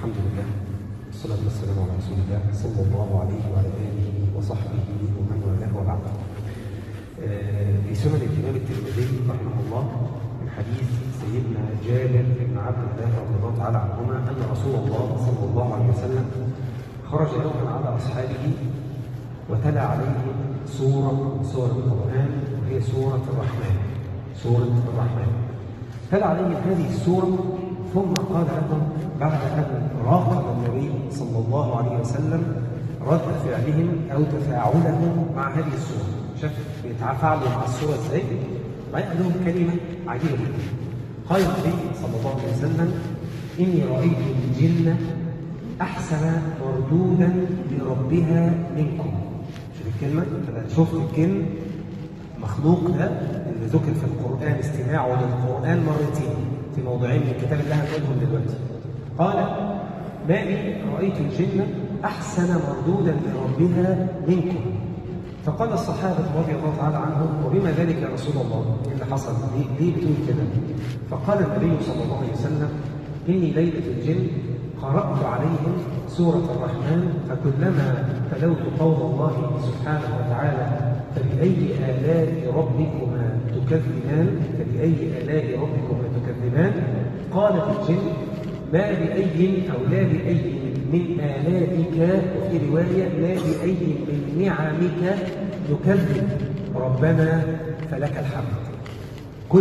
الحمد لله والصلاة والسلام على رسول الله صلى الله عليه وعلى آله وصحبه ومن والاه وبعد. آه، في سنن الإمام الترمذي رحمه الله من حديث سيدنا جابر بن عبد الله رضي الله تعالى عنهما أن رسول الله صلى الله عليه وسلم خرج يوما على أصحابه وتلا عليهم سورة من سور القرآن وهي سورة الرحمن سورة الرحمن تلا عليهم هذه السورة ثم قال لهم بعد أن راقب النبي صلى الله عليه وسلم رد فعلهم أو تفاعلهم مع هذه السورة شاف بيتفاعلوا مع السورة ازاي بعدين قال لهم كلمة عجيبة جدا قال النبي صلى الله عليه وسلم إني رأيت الجن أحسن مردودا لربها منكم شوف الكلمة أنا شفت الجن مخلوق ده اللي ذكر في القرآن استماعه للقرآن مرتين في موضعين من الكتاب اللي هنقولهم دلوقتي قال ما لي رأيت الجن أحسن مردودا لربها منكم فقال الصحابة رضي الله تعالى عنهم وبما ذلك يا رسول الله إيه اللي حصل ليه, ليه بتقول كده فقال النبي صلى الله عليه وسلم إني ليلة الجن قرأت عليهم سورة الرحمن فكلما تلوت قول الله سبحانه وتعالى فبأي آلاء ربكما تكذبان فبأي آلاء ربكما تكذبان قالت الجن ما بأي أو لا بأي من آلائك وفي رواية لا بأي من نعمك نكذب ربنا فلك الحمد كل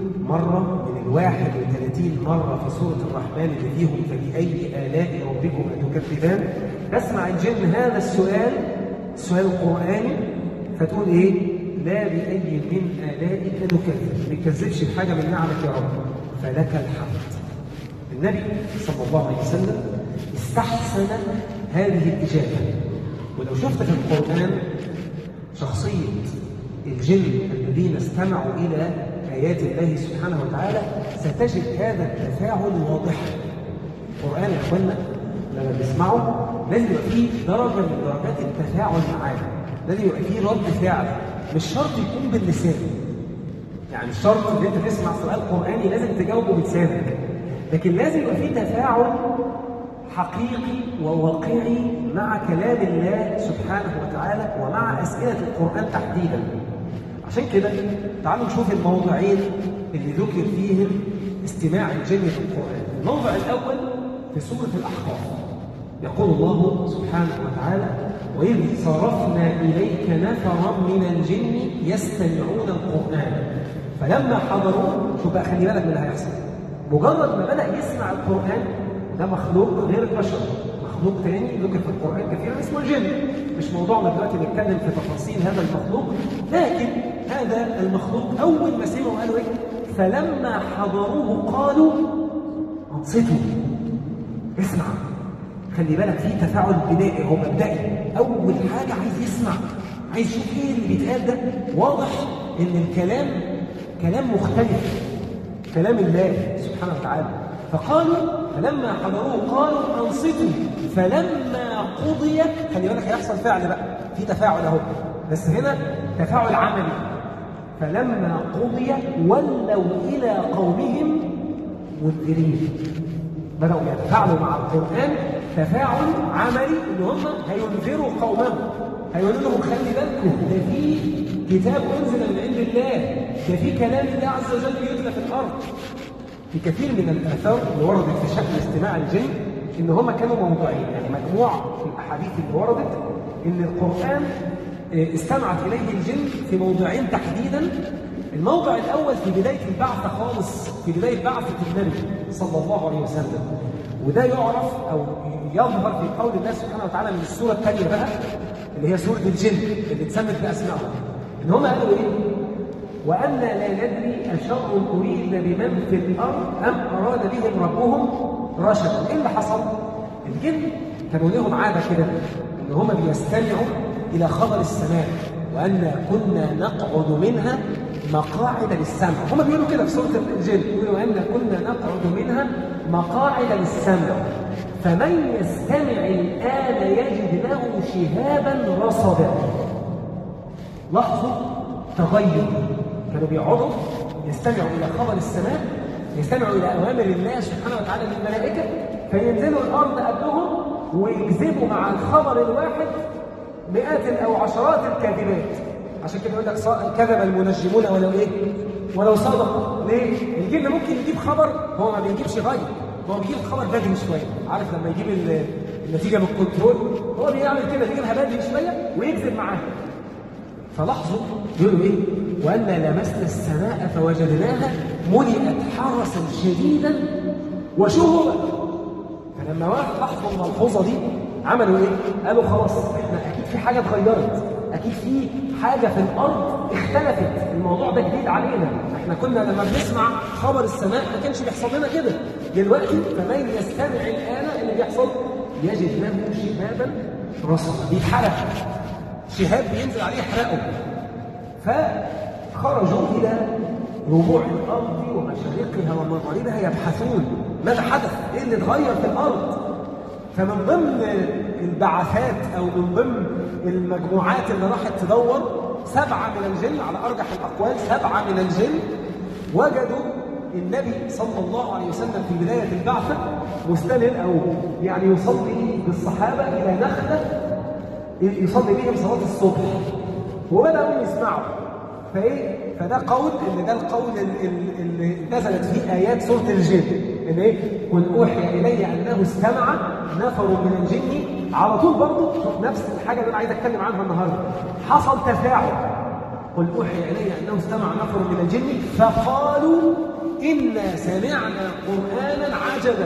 مرة من الواحد وثلاثين مرة في سورة الرحمن اللي فيهم فبأي آلاء ربكم تكذبان تسمع الجن هذا السؤال السؤال القرآني فتقول إيه؟ لا بأي من آلائك نكذب ما نكذبش بحاجة من نعمك يا رب فلك الحمد النبي صلى الله عليه وسلم استحسن هذه الإجابة ولو شفت في القرآن شخصية الجن الذين استمعوا إلى آيات الله سبحانه وتعالى ستجد هذا التفاعل واضحا القرآن يا أخوانا لما بنسمعه لازم يبقى فيه درجة من درجات التفاعل معاه لازم يبقى فيه رد فعل مش شرط يكون باللسان يعني مش شرط ان انت تسمع سؤال قرآني لازم تجاوبه بلسانك لكن لازم يبقى فيه تفاعل حقيقي وواقعي مع كلام الله سبحانه وتعالى ومع أسئلة القرآن تحديدا عشان كده تعالوا نشوف الموضعين اللي ذكر فيهم استماع الجن في القرآن الموضع الأول في سورة الأحقاف يقول الله سبحانه وتعالى وإذ صرفنا إليك نفرا من الجن يستمعون القرآن فلما حضروا شوف بقى خلي بالك من اللي هيحصل مجرد ما بدأ يسمع القرآن ده مخلوق غير البشر مخلوق تاني ذكر في القرآن كثيرا اسمه الجن مش موضوعنا دلوقتي نتكلم في تفاصيل هذا المخلوق لكن هذا المخلوق أول ما سمعوا قالوا إيه فلما حضروه قالوا أنصتوا اسمع خلي بالك في تفاعل بدائي هو مبدئي أول حاجة عايز يسمع عايز يشوف إيه اللي بيتقال ده واضح إن الكلام كلام مختلف كلام الله سبحانه وتعالى فقالوا فلما حضروه قالوا انصتوا فلما قضي خلي بالك هيحصل فعل بقى في تفاعل اهو بس هنا تفاعل عملي فلما قضي ولوا الى قومهم منذرين بداوا يتفاعلوا مع القران تفاعل عملي ان هم هينذروا قومهم هيقولوا لهم خلي بالكم ده في كتاب انزل من عند الله ده في كلام الله عز وجل يتلى في الارض في كثير من الآثار اللي وردت في شكل استماع الجن إن هم كانوا موضوعين يعني مجموعة في الأحاديث اللي وردت إن القرآن استمعت إليه الجن في موضوعين تحديدا الموضع الأول في بداية البعثة خالص في بداية بعثة النبي صلى الله عليه وسلم وده يعرف أو يظهر في قول الله سبحانه وتعالى من السورة الثانية بقى اللي هي سورة الجن اللي اتسمت بأسمائهم إن هم قالوا إيه؟ وأن لا ندري أشر أريد بمن في الأرض أم أراد بهم ربهم رشدا إيه اللي حصل؟ الجن كانوا لهم عادة كده إن هم بيستمعوا إلى خبر السماء وأن كنا نقعد منها مقاعد للسمع هم بيقولوا كده في سورة الجن بيقولوا أن كنا نقعد منها مقاعد للسمع فمن يستمع الآن يجد له شهابا رصدا لاحظوا تغير كانوا بيقعدوا يستمعوا إلى خبر السماء يستمعوا إلى أوامر الله سبحانه وتعالى للملائكة فينزلوا الارض قبلهم ويكذبوا مع الخبر الواحد مئات او عشرات الكاذبات عشان كده يقول لك كذب المنجمون ولو ايه ولو صدق ليه الجن ممكن يجيب خبر هو ما بيجيبش غير هو بيجيب الخبر بدري شويه عارف لما يجيب النتيجه من الكنترول هو بيعمل كده يجيبها بدري شويه ويكذب معاها فلاحظوا بيقولوا ايه وانا لمسنا السماء فوجدناها ملئت حرسا شديدا وشهبا فلما لاحظوا الملحوظه دي عملوا ايه قالوا خلاص احنا اكيد في حاجه اتغيرت اكيد في حاجه في الارض اختلفت الموضوع ده جديد علينا احنا كنا لما بنسمع خبر السماء ما كانش بيحصل لنا كده دلوقتي فمن يستمع الان اللي بيحصل يجد له شهابا رصدا بيتحرق شهاب بينزل عليه يحرقه فخرجوا إلى ربوع الأرض ومشارقها ومغاربها يبحثون ماذا حدث؟ إيه اللي اتغير في الأرض؟ فمن ضمن البعثات أو من ضمن المجموعات اللي راحت تدور سبعة من الجن على أرجح الأقوال سبعة من الجن وجدوا النبي صلى الله عليه وسلم في بداية البعثة مستند أو يعني يصلي بالصحابة إلى نخلة يصلي بهم صلاة الصبح وبدأوا يسمعوا فإيه؟ فده قول إن ده القول اللي نزلت فيه آيات سورة الجن إن إيه؟ قل أوحي إلي أنه استمع نفر من الجن على طول برضه نفس الحاجة اللي أنا عايز أتكلم عنها النهاردة حصل تفاعل قل أوحي إلي أنه استمع نفر من الجن فقالوا إنا سمعنا قرآنا عجبا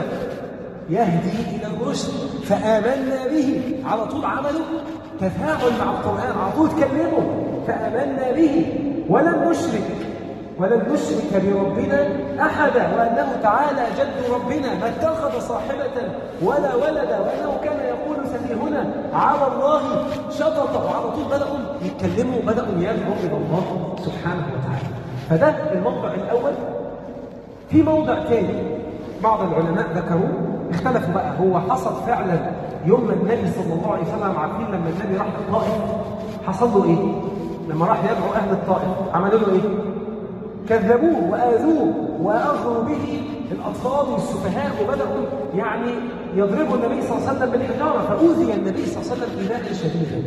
يهدي إلى الرشد فآمنا به على طول عملوا تفاعل مع القرآن على طول تكلموا فآمنا به ولن نشرك ولن نشرك بربنا أحدا وأنه تعالى جد ربنا ما اتخذ صاحبة ولا ولدا وأنه كان يقول سفيهنا على الله شططا وعلى طول بدأوا يتكلموا بدأوا يدعوا إلى الله سبحانه وتعالى فده الموضع الأول في موضع ثاني بعض العلماء ذكروه اختلفوا بقى هو حصل فعلا يوم ما النبي صلى الله عليه وسلم عارفين لما النبي راح الطائف حصل له ايه؟ لما راح يدعو اهل الطائف عملوا له ايه؟ كذبوه واذوه واغروا به الاطفال والسفهاء وبداوا يعني يضربوا النبي صلى الله عليه وسلم بالحجاره فاوذي النبي صلى الله عليه وسلم ايذاء شديدا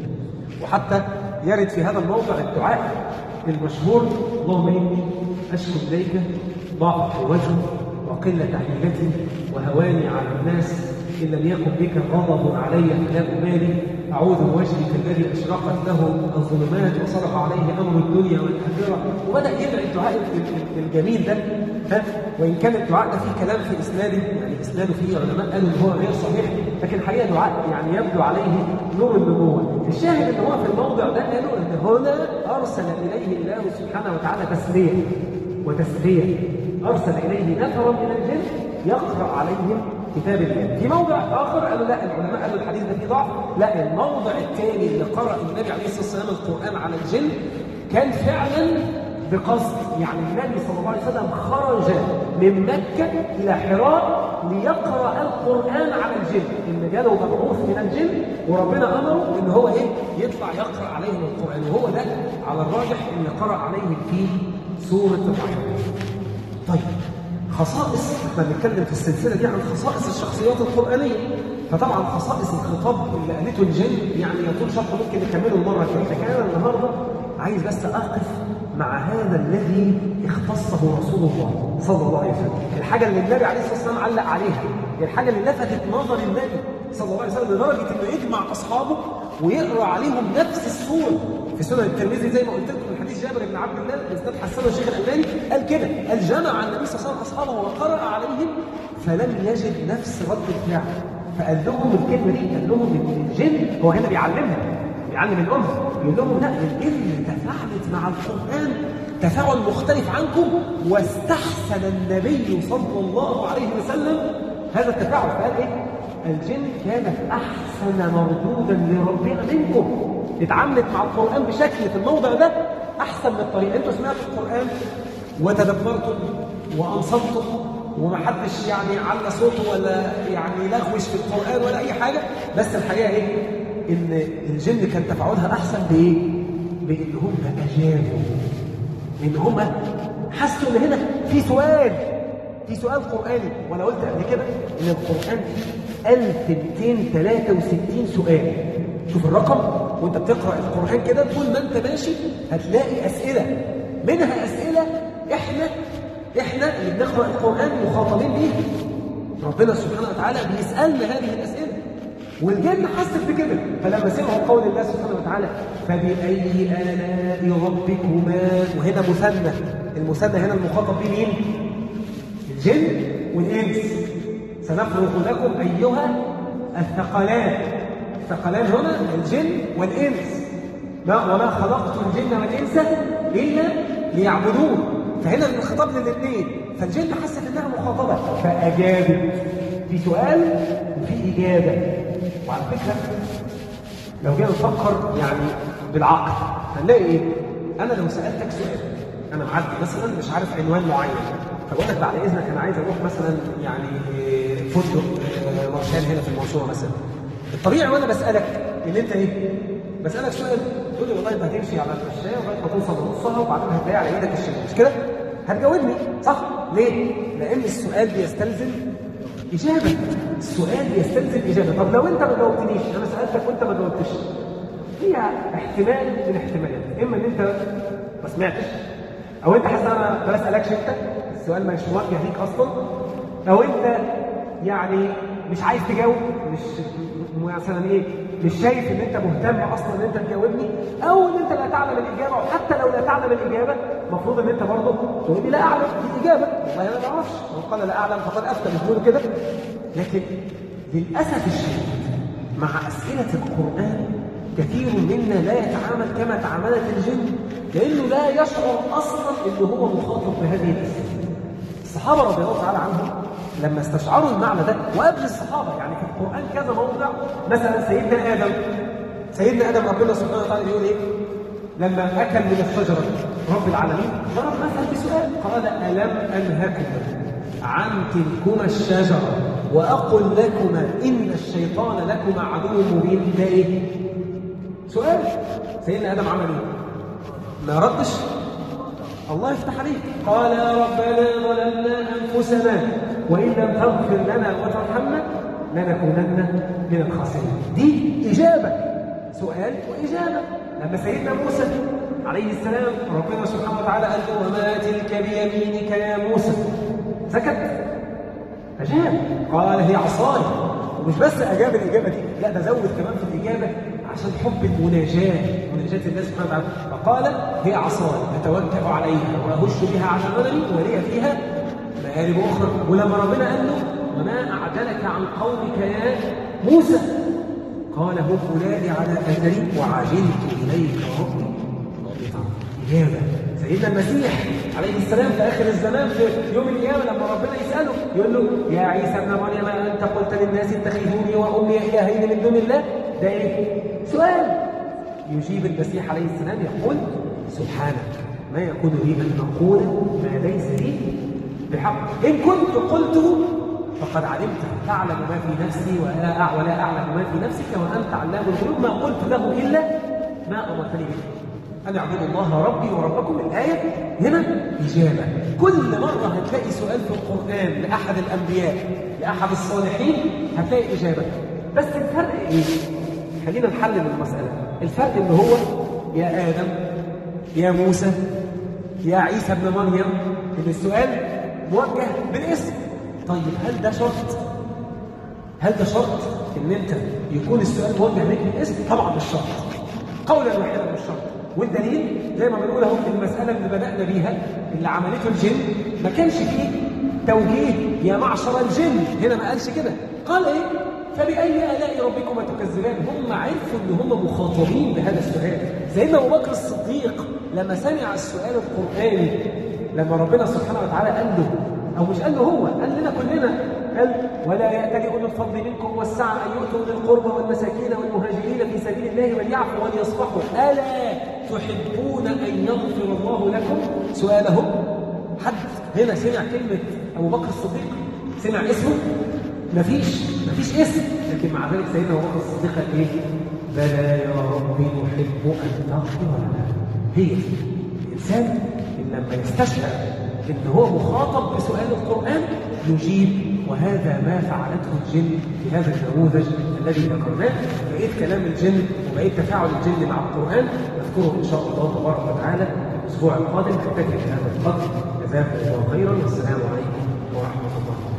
وحتى يرد في هذا الموضع الدعاء المشهور اللهم اني اشكو اليك ضعف الوجه وقلة حيلتي وهواني على الناس إن لم يكن بك غضب علي فلا أبالي أعوذ بوجهك الذي أشرقت له الظلمات وصرف عليه أمر الدنيا والآخرة وبدأ يدعي الدعاء الجميل ده ها وإن كان الدعاء ده فيه كلام في إسناده يعني إسناده فيه علماء قالوا إن هو غير صحيح لكن الحقيقة دعاء يعني يبدو عليه نور النبوة الشاهد إن هو في الموضع ده قالوا إن هنا أرسل إليه الله سبحانه وتعالى تسلية وتسلية أرسل إليه نفرا من الجن يقرأ عليهم كتاب الله في موضع آخر قالوا لا العلماء قالوا الحديث ده فيه ضعف لا الموضع الثاني اللي قرأ النبي عليه الصلاة والسلام القرآن على الجن كان فعلا بقصد يعني النبي صلى الله عليه وسلم خرج من مكة إلى حراء ليقرأ القرآن على الجن إن جاله مبعوث من الجن وربنا أمره إن هو إيه يطلع يقرأ عليهم القرآن وهو ده على الراجح إن قرأ عليهم في سورة الرحمن طيب خصائص احنا بنتكلم في السلسله دي عن خصائص الشخصيات القرانيه فطبعا خصائص الخطاب اللي قالته الجن يعني يطول شرحه ممكن نكمله المره الجايه لكن انا النهارده عايز بس اقف مع هذا الذي اختصه رسول الله صلى الله عليه وسلم الحاجه اللي النبي عليه الصلاه والسلام علق عليها الحاجه اللي لفتت نظر النبي صلى الله عليه وسلم لدرجه انه يجمع اصحابه ويقرا عليهم نفس السوره في سنن الترمذي زي ما قلت لكم من حديث جابر بن عبد الله الاستاذ حسن الشيخ الالباني قال كده قال جمع النبي صلى الله عليه وسلم اصحابه وقرا عليهم فلم يجد نفس رد الفعل فقال لهم الكلمه دي قال لهم ان الجن هو هنا بيعلمهم بيعلم الامه يقول لهم لا الجن تفاعلت مع القران تفاعل مختلف عنكم واستحسن النبي صلى الله عليه وسلم هذا التفاعل فقال ايه الجن كانت احسن مردودا لربنا منكم اتعاملت مع القرآن بشكل في الموضع ده أحسن من الطريقة أنتوا سمعتوا القرآن وتدبرتم وأنصتم ومحدش يعني على صوته ولا يعني لغوش في القرآن ولا أي حاجة بس الحقيقة إيه؟ إن الجن كان تفاعلها أحسن بإيه؟ بإن هم أجابوا إن هم حسوا إن هنا في سؤال في سؤال قرآني وأنا قلت قبل كده إن القرآن فيه 1263 سؤال شوف الرقم وأنت بتقرأ القرآن كده طول ما أنت ماشي هتلاقي أسئلة منها أسئلة إحنا إحنا اللي بنقرأ القرآن مخاطبين بيها ربنا سبحانه وتعالى بيسألنا هذه الأسئلة والجن حست بكده فلما سمعوا قول الله سبحانه وتعالى فبأي آلاء ربكما وهنا مثنى المثنى هنا المخاطب به مين؟ الجن والإنس سنفرغ لكم أيها الثقلان الثقلان هنا الجن والإنس ما وما خلقت الجن والإنس إلا ليعبدون فهنا الخطاب للاثنين فالجن حست انها مخاطبه فاجابت في سؤال وفي اجابه وعلى فكره لو جينا نفكر يعني بالعقل هنلاقي ايه؟ انا لو سالتك سؤال انا معدي مثلا مش عارف عنوان معين فبقول لك بعد اذنك انا عايز اروح مثلا يعني فندق مارشال هنا في المنصوره مثلا الطبيعي وانا بسالك ان انت ايه؟ بسالك سؤال تقول لي والله انت هتمشي على المشايه لغايه ما توصل لنصها وبعدين هتلاقي على ايدك الشمال مش كده؟ هتجاوبني صح؟ ليه؟ لان السؤال بيستلزم اجابه السؤال بيستلزم اجابه طب لو انت ما جاوبتنيش انا سالتك وانت ما جاوبتش فيها احتمال من احتمالات اما ان انت ما سمعتش او انت حاسس انا ما بسالكش انت السؤال مش موجه ليك اصلا او انت يعني مش عايز تجاوب مش مثلا ايه مش شايف ان انت مهتم اصلا ان انت تجاوبني او ان انت لا تعلم الاجابه وحتى لو لا تعلم الاجابه المفروض ان انت برضه تقول لي لا اعلم دي اجابه والله انا ما اعرفش من قال لا اعلم فقد افتى مش بيقولوا كده لكن للاسف الشديد مع اسئله القران كثير منا لا يتعامل كما تعاملت الجن لانه لا يشعر اصلا ان هو مخاطب بهذه الاسئله الصحابه رضي الله تعالى عنهم لما استشعروا المعنى ده وقبل الصحابه يعني في القران كذا موضع مثلا سيدنا ادم سيدنا ادم ربنا سبحانه وتعالى بيقول ايه؟ لما اكل من الشجره رب العالمين ضرب مثلا بسؤال قال الم انهكما عن تلكما الشجره واقل لكما ان الشيطان لكما عدو مبين ده ايه؟ سؤال سيدنا ادم عمل ايه؟ ما ردش الله يفتح عليك قال يا ربنا ظلمنا انفسنا وان لم تغفر لنا وترحمنا لنكونن من الخاسرين دي اجابه سؤال واجابه لما سيدنا موسى عليه السلام ربنا سبحانه وتعالى قال له وما تلك بيمينك يا موسى سكت اجاب قال هي عصاي ومش بس اجاب الاجابه دي لا ده زود كمان في الاجابه عشان حب المناجاه مناجاه الله سبحانه وتعالى فقال هي عصاي اتوكا عليها واهش بها على غنمي ولي فيها مآرب اخرى ولما ربنا قال له وما اعدلك عن قومك يا موسى قال هم اولئك على اثري وعجلت اليك ربي اجابه سيدنا المسيح عليه السلام في اخر الزمان في يوم القيامه لما ربنا يساله يقول له يا عيسى ابن مريم انت قلت للناس اتخذوني وامي الهين من دون الله ده ايه؟ سؤال يجيب المسيح عليه السلام يقول سبحانك ما يكون لي ان اقول ما ليس لي بحق ان كنت قلته فقد علمته تعلم ما في نفسي ولا ولا اعلم ما في نفسك وانت علام الغيوب ما قلت له الا ما امرتني به أن اعبدوا الله ربي وربكم الآية هنا إجابة كل مرة هتلاقي سؤال في القرآن لأحد الأنبياء لأحد الصالحين هتلاقي إجابة بس الفرق إيه؟ خلينا نحلل المسألة الفرق إن هو يا آدم يا موسى يا عيسى ابن مريم إن السؤال موجه بالاسم طيب هل ده شرط؟ هل ده شرط إن أنت يكون السؤال موجه ليك بالاسم؟ طبعا مش شرط قولا واحدا مش شرط والدليل زي ما بنقول اهو المساله اللي بدانا بيها اللي عملته الجن ما كانش فيه توجيه يا معشر الجن هنا ما قالش كده قال ايه فبأي آلاء ربكما تكذبان هم عرفوا ان هم مخاطبين بهذا السؤال سيدنا ابو بكر الصديق لما سمع السؤال القرآني لما ربنا سبحانه وتعالى قال له او مش قال له هو قال لنا كلنا قال ولا يأتل أولو الفضل منكم والسعة أن يؤتوا ذي القربى والمساكين والمهاجرين في سبيل الله وليعفوا وليصفحوا ألا تحبون أن يغفر الله لكم سؤالهم حد هنا سمع كلمة أبو بكر الصديق سمع اسمه مفيش مفيش اسم لكن مع ذلك سيدنا أبو بكر الصديق قال إيه بلى يا ربي نحب أن تغفر لنا هي الإنسان إن لما يستشعر إن هو مخاطب بسؤال القرآن يجيب وهذا ما فعلته الجن في هذا النموذج الذي ذكرناه بقيت كلام الجن وبقيت تفاعل الجن مع القرآن نذكره إن شاء الله تبارك وتعالى الأسبوع القادم نكتفي بهذا القدر جزاكم الله خيرا والسلام عليكم ورحمة الله